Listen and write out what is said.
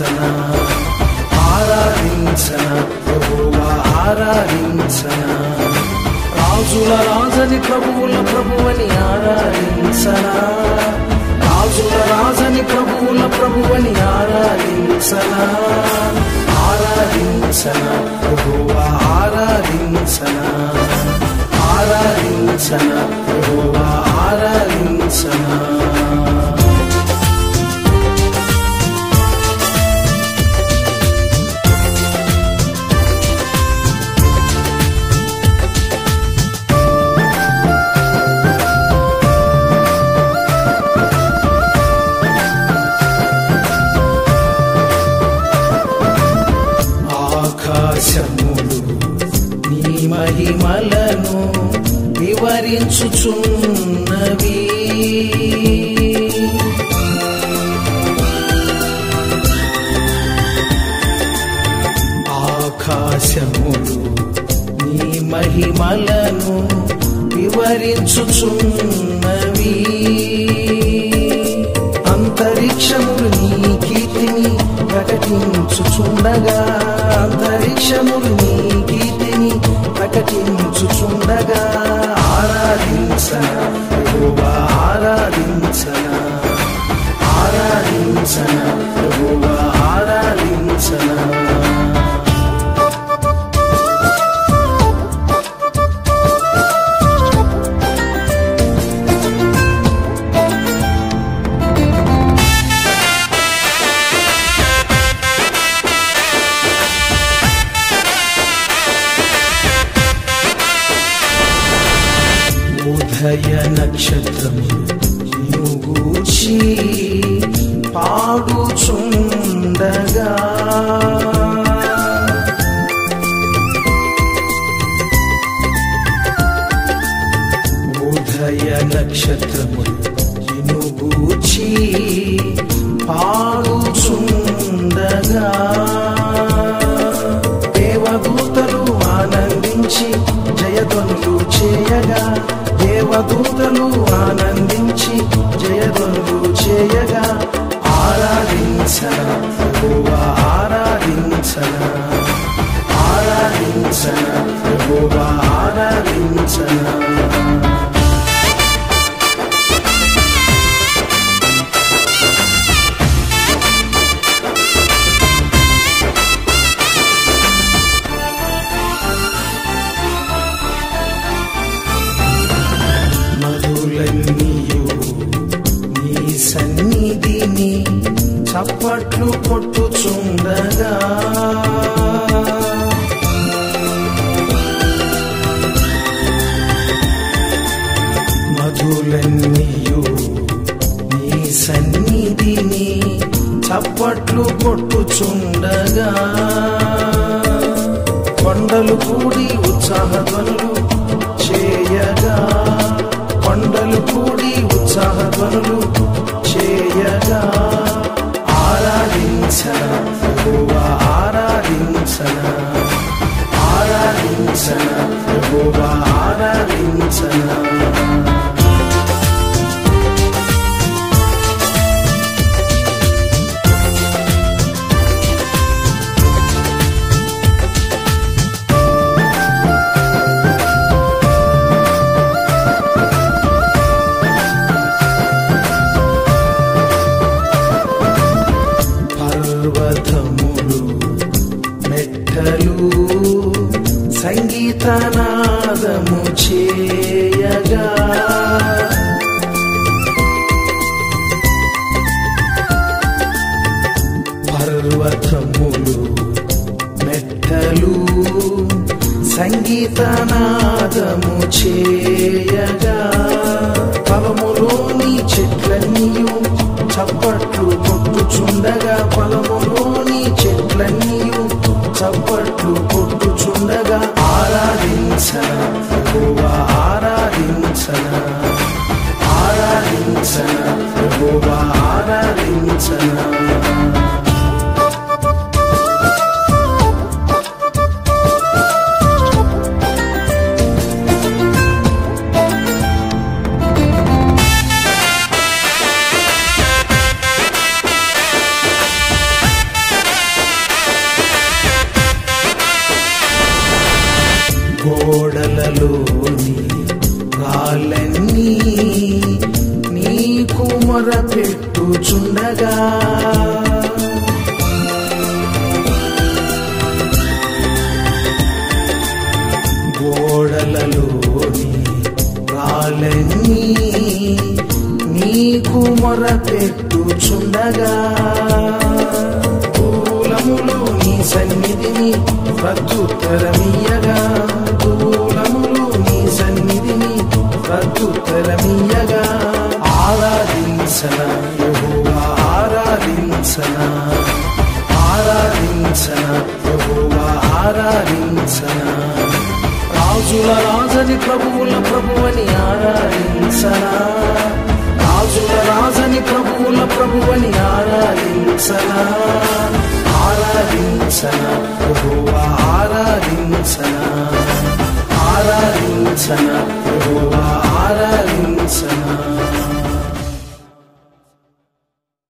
ఆరాధించన ఆరాధించన ప్రభువా ఆరాధించన రాజుల రాజని ప్రభువుల ప్రభువని ఆరాధించన రాజుల రాజని ప్రభువుల ప్రభువని ఆరాధించన ఆరాధించన ప్రభువా ఆరాధించన ఆరాధించన ప్రభువా ఆరాధించన ఆకాశములు నీ మహిమలను వివరించుచున్నవి ఆకాశములు నీ మహిమలను వివరించుచున్నవి అంతరిక్షములు నీ కీర్తిని ప్రకటించుచుండగా అంతరిక్షములు నీ కీర్తిని ప్రకటించుచుండగా ఆరాధించన ప్రభువా ఆరాధించన ఆరాధించన ప్రభువా ఆరాధించన ఉదయ నక్షత్రము గూచి పాడుచుండగా ఉదయ నక్షత్రములు ఇనుగూచి పాడుచుండగా దేవదూతలు ఆనందించి జయధ్వనులు చేయగా దేవదూతలు ఆనందించి జయధ్వనులు చేయగా ఆరాధించన ప్రభువా ఆరాధించన ఆరాధించన ప్రభువా ఆరాధించన మధులన్నీయు నీ సన్నిధిని చప్పట్లు కొట్టుచుండగా మధులన్నీయు నీ సన్నిధిని చప్పట్లు కొట్టుచుండగా కొండలు కూడి ఉత్సాహధ్వనులు చేయగా కొండలు కూడి ఉత్సాహధ్వనులు చేయగా ఆరాధించన ప్రభువా ఆరాధించన ఆరాధించన ప్రభువా ఆరాధించన పర్వతములు మెట్టలు సంగీతనాదము చేయగా పర్వతములు మెట్టలు సంగీతనాదము చేయగా పొలములోని చెట్లన్నీయు చప్పట్లు కొట్టుచుండగా పొలములోని చెట్లన్నీయు చప్పట్లు కొట్టుచుండగా ఆరాధించన ప్రభువా ఆరాధించన ఆరాధించన ప్రభువా ఆరాధించన గోడలలోని రాళ్ళన్నీ నీకు మొరపెట్టుచుండగా గోడలలోని రాళ్ళన్నీ నీకు మొరపెట్టుచుండగా దూలములు నీ సన్నిధిని ప్రత్యుత్తరమీయగా దూలములు నీ సన్నిధిని ప్రత్యుత్తరమీయగా ఆరాధించన యెహోవా ఆరాధించన ఆరాధించన యెహోవా ఆరాధించన రాజుల రాజని ప్రభువుల ప్రభువని ఆరాధించనా రాజుల రాజని ప్రభువుల ప్రభువని ఆరాధించనా ఆరాధించనా ప్రభువా ఆరాధించనా ఆరాధించనా ప్రభువా